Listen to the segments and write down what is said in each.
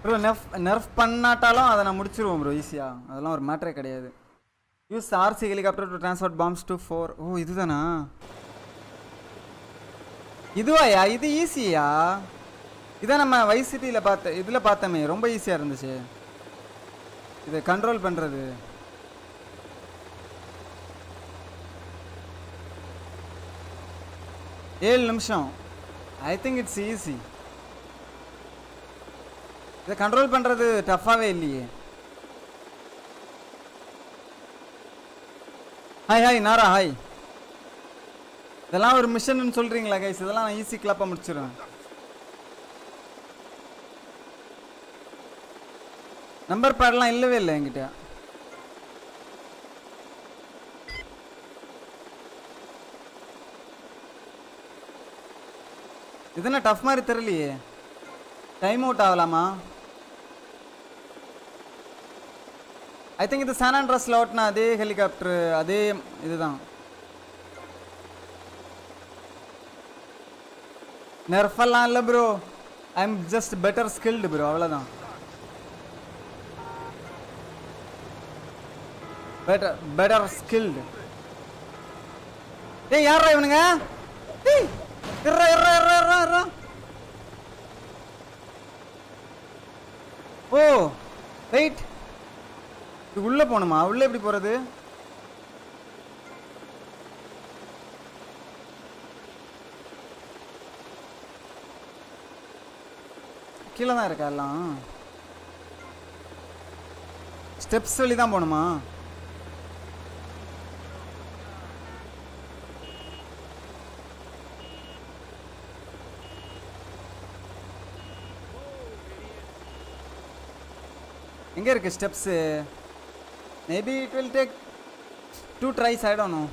Bro நெஃப் nerf பண்ணாட்டாலும் அதை நான் முடிச்சிருவோம் ப்ரோ ஈஸியாக அதெல்லாம் ஒரு மேட்டரே கிடையாது use RC helicopter to transport bombs to four ஓ இதுதானா இதுவாயா இது ஈஸியா இதான் நம்ம வைஸ் சிட்டியில் பார்த்த இதில் பார்த்தோமே ரொம்ப ஈஸியாக இருந்துச்சு இதை கண்ட்ரோல் பண்ணுறது ஏழு நிமிஷம் ஐ திங்க் இட்ஸ் ஈஸி இதை கண்ட்ரோல் பண்ணுறது டஃப்பாகவே இல்லையே ஹாய் ஹாய் நாரா ஹாய் இதெல்லாம் ஒரு மிஷன் சொல்றீங்களா கைஸ் இதெல்லாம் நான் ஈஸி கிளப்பாக முடிச்சிடுவேன் நம்பர் பேட்லாம் இல்லவே இல்லை என்கிட்ட இது என்ன டஃப் மாதிரி தெரியலையே டைம் அவுட் ஆகலாமா ஐ திங்க் இது சான் ஆண்ட்ரஸில் ஓட்டின அதே ஹெலிகாப்டர் அதே இதுதான் நெர்ஃபெல்லாம் இல்லை bro I am just better skilled bro அவ்வளோதான் பெட்டர் பெட்டர் ஸ்கில்டு ஏய் யாரா இவனுங்க ஏய் இர்றா இர்றா இர்றா இர்றா இர்றா ஓ வெயிட் இது உள்ள போகணுமா உள்ள எப்படி போறது கீழே தான் இருக்கா எல்லாம் ஸ்டெப்ஸ் வழி தான் போகணுமா எங்க இருக்கு steps maybe it will take two tries I don't know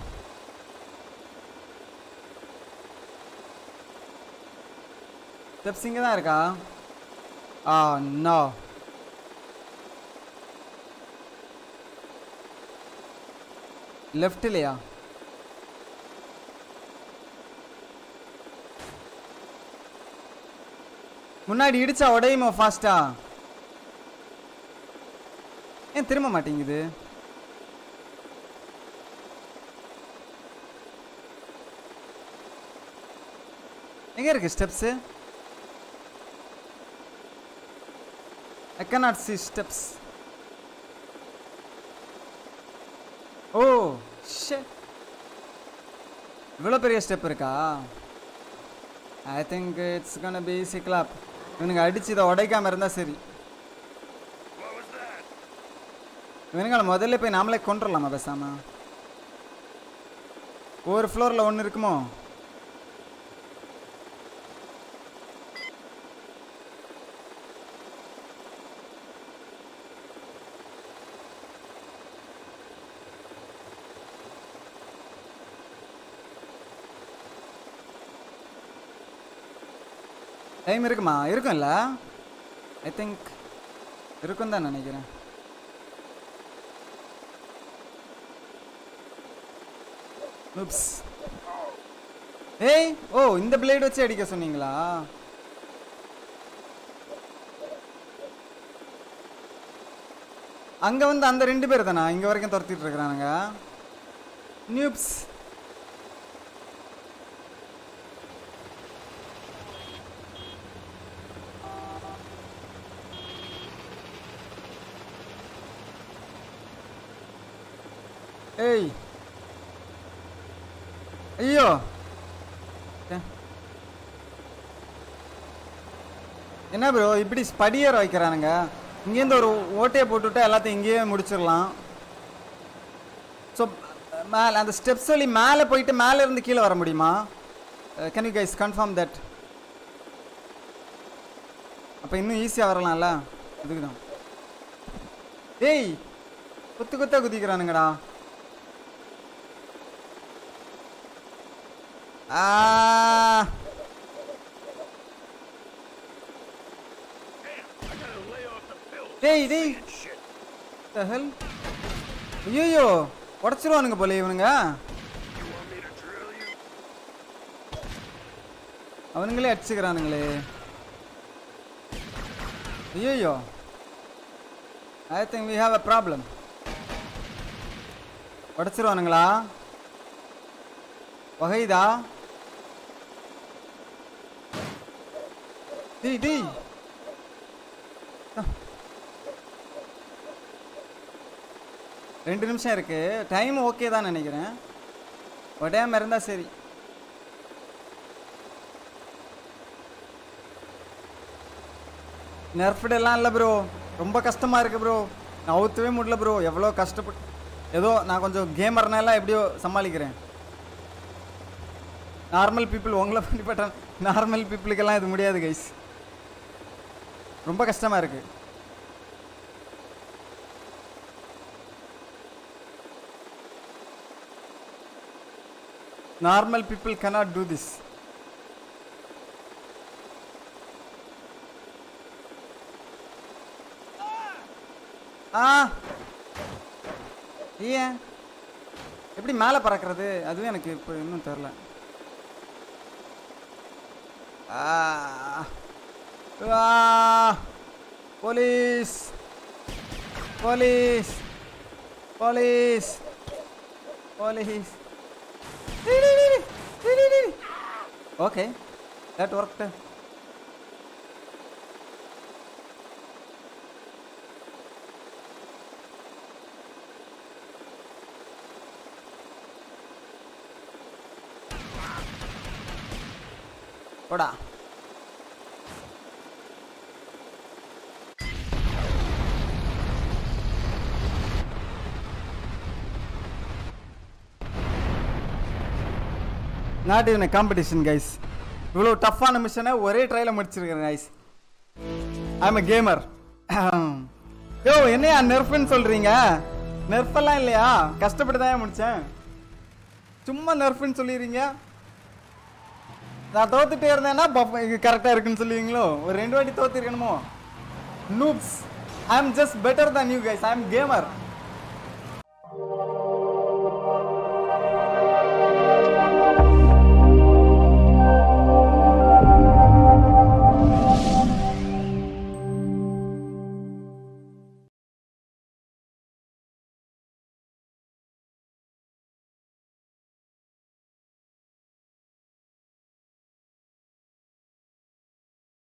steps இங்கே தான் இருக்கா ஆ நோ லெஃப்ட்லையா முன்னாடி இடிச்சா உடையுமா ஃபாஸ்டா ஏன் திரும்ப மாட்டேங்குது எங்க இருக்கு steps I cannot see steps oh shit இவ்வளோ பெரிய ஸ்டெப் இருக்கா I think it's gonna be easy clap இவனுங்க அடிச்சு இதை உடைக்காம இருந்தா சரி இவனுங்களை முதல்ல போய் நாமளே கொண்டுடலாமா பேசாம ஒரு ஃப்ளோரில் ஒன்று இருக்குமோ டைம் இருக்குமா இருக்கும்ல ஐ திங்க் இருக்கும் தான் நினைக்கிறேன் உப்ஸ் ஏய் ஓ இந்த பிளேட் வச்சு அடிக்க சொன்னீங்களா அங்க வந்து அந்த ரெண்டு பேர் தானா இங்க வரைக்கும் துரத்திட்டு இருக்கிறானுங்க நியூப்ஸ் ஏய் ஐயோ ஏ. என்ன ப்ரோ இப்படி ஸ்படியர் வைக்கிறானுங்க இங்கேருந்து ஒரு ஓட்டையை போட்டுவிட்டா எல்லாத்தையும் இங்கேயே முடிச்சிடலாம் ஸோ மேலே அந்த ஸ்டெப்ஸ் வழி மேலே போயிட்டு மேலே இருந்து கீழே வர முடியுமா can you guys confirm that அப்போ இன்னும் ஈஸியாக வரலாம்ல இதுக்கு தான் ஏய் குத்து குத்தா குதிக்கிறானுங்கடா ஆ டேய் டேய் the hell ஐயோ உடச்சிருவானுங்க போல இவனுங்க அவனுங்களே அடிச்சுக்கிறானுங்களே ஐயோ I think we have a problem உடச்சிருவானுங்களா வகைதா டேய் டேய் ரெண்டு நிமிஷம் இருக்கு டைம் ஓகே தான் நினைக்கிறேன் உடையாம இருந்தா சரி நெர்ஃப்டு எல்லாம் இல்லை ப்ரோ ரொம்ப கஷ்டமாக இருக்குது ப்ரோ நான் அவுத்தவே முடியல ப்ரோ எவ்வளோ கஷ்டப்பட்டு ஏதோ நான் கொஞ்சம் கேமர்னால எப்படியோ சமாளிக்கிறேன் நார்மல் பீப்புள் உங்களை பண்ணிப்பட்ட நார்மல் பீப்புளுக்கெல்லாம் இது முடியாது கைஸ் ரொம்ப கஷ்டமாக இருக்குது normal people cannot do this ஆ ஏன் எப்படி மேலே பறக்கிறது அதுவும் எனக்கு இப்போ இன்னும் தெரில ஆ ஆ police police police police okay that work போடா நாட் இவன் காம்படிஷன் கைஸ் இவ்வளோ டஃப்பான மிஷனை ஒரே ட்ரையில் முடிச்சிருக்கேன் guys I'm a gamer yo என்னையா நெர்ஃப்னு சொல்கிறீங்க நெர்ஃபெல்லாம் இல்லையா கஷ்டப்பட்டு தான் முடித்தேன் சும்மா நெர்ஃப்னு சொல்லிடுறீங்க நான் தோத்துட்டே இருந்தேன்னா கரெக்டாக இருக்குன்னு சொல்லுவீங்களோ ஒரு ரெண்டு வாட்டி தோத்திருக்கணுமோ noobs I am just better than you guys I am gamer